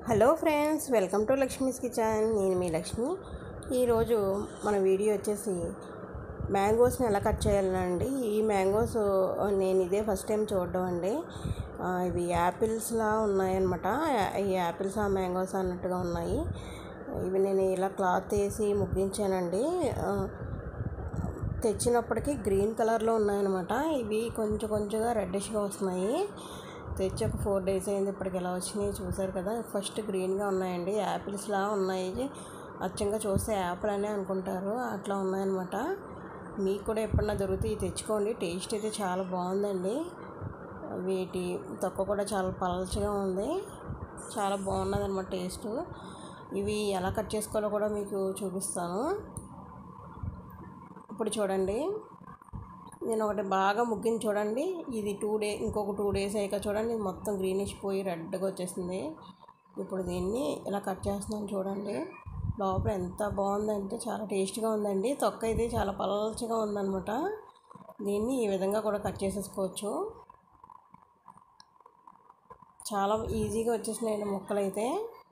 hello friends welcome to Lakshmi's kitchen నేను మీ లక్ష్మి ఈరోజు మన వీడియో వచ్చేసి మ్యాంగోస్ని ఎలా కట్ చేయాలండి ఈ మ్యాంగోస్ నేను ఇదే ఫస్ట్ టైం చూడడం అండి ఆ, ఇవి యాపిల్స్లా ఉన్నాయన్నమాట ఈ యాపిల్స్ ఆ మ్యాంగోస్ అన్నట్టుగా ఉన్నాయి ఇవి నేను ఇలా క్లాత్ వేసి ముగ్గించానండి ఆ, తెచ్చినప్పటికీ గ్రీన్ కలర్లో ఉన్నాయన్నమాట ఇవి కొంచెం కొంచెంగా రెడ్డిష్గా వస్తున్నాయి తెచ్చి ఒక ఫోర్ డేస్ అయింది ఇప్పటికి ఎలా వచ్చినాయి చూసారు కదా ఫస్ట్ గ్రీన్గా ఉన్నాయండి యాపిల్స్లా ఉన్నాయి అచ్చంగా చూస్తే యాపిల్ అనే అనుకుంటారు అట్లా ఉన్నాయన్నమాట మీకు కూడా ఎప్పుడన్నా దొరికితే ఇవి తెచ్చుకోండి టేస్ట్ అయితే చాలా బాగుందండి వీటి తొక్క కూడా చాలా పలచగా ఉంది చాలా బాగున్నది అనమాట టేస్ట్ ఇవి ఎలా కట్ చేసుకోవాలో కూడా మీకు చూపిస్తాను ఇప్పుడు చూడండి నేను ఒకటి బాగా ముగ్గిని చూడండి ఇది టూ డే ఇంకొక టూ డేస్ అయ్యాక చూడండి ఇది మొత్తం గ్రీనిష్ పోయి రెడ్గా వచ్చేసింది ఇప్పుడు దీన్ని ఇలా కట్ చేస్తున్నాను చూడండి లోపల ఎంత బాగుందంటే చాలా టేస్ట్గా ఉందండి తొక్క అయితే చాలా పలచగా ఉందన్నమాట దీన్ని ఈ విధంగా కూడా కట్ చేసేసుకోవచ్చు చాలా ఈజీగా వచ్చేసినాయండి ముక్కలు అయితే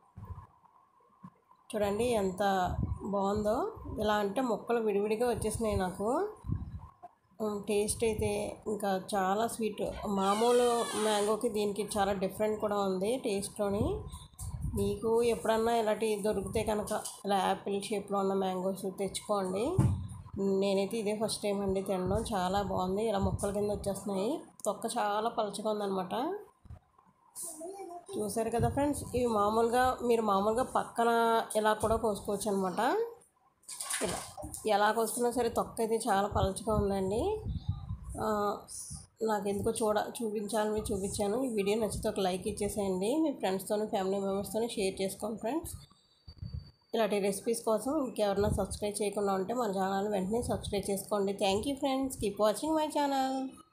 చూడండి ఎంత బాగుందో ఇలా అంటే ముక్కలు విడివిడిగా వచ్చేసినాయి నాకు ఉమ్, టేస్ట్ అయితే ఇంకా చాలా స్వీట్ మామూలు మ్యాంగోకి దీనికి చాలా డిఫరెంట్ కూడా ఉంది టేస్ట్లోని మీకు ఎప్పుడన్నా ఇలాంటి దొరికితే కనుక ఇలా యాపిల్ షేప్లో ఉన్న మ్యాంగోస్ తెచ్చుకోండి నేనైతే ఇదే ఫస్ట్ టైం అండి తినడం చాలా బాగుంది ఇలా ముక్కల కింద వచ్చేస్తున్నాయి తొక్క చాలా పలచగా ఉందన్నమాట చూసారు కదా ఫ్రెండ్స్ ఇవి మామూలుగా మీరు మామూలుగా పక్కన ఇలా కూడా కోసుకోవచ్చు అనమాట ఇలా ఎలా కోసుకున్నా సరే తొక్క అయితే చాలా పలచగా ఉందండి ఆ, నాకు ఎందుకో చూడ చూపించాలని చూపించాను ఈ వీడియో నచ్చితే ఒక లైక్ ఇచ్చేసేయండి మీ ఫ్రెండ్స్తో ఫ్యామిలీ మెంబర్స్తో షేర్ చేసుకోండి ఫ్రెండ్స్ ఇలాంటి రెసిపీస్ కోసం ఇంకెవరన్నా సబ్స్క్రైబ్ చేయకుండా ఉంటే మన ఛానల్ వెంటనే సబ్స్క్రైబ్ చేసుకోండి thank you friends keep watching my channel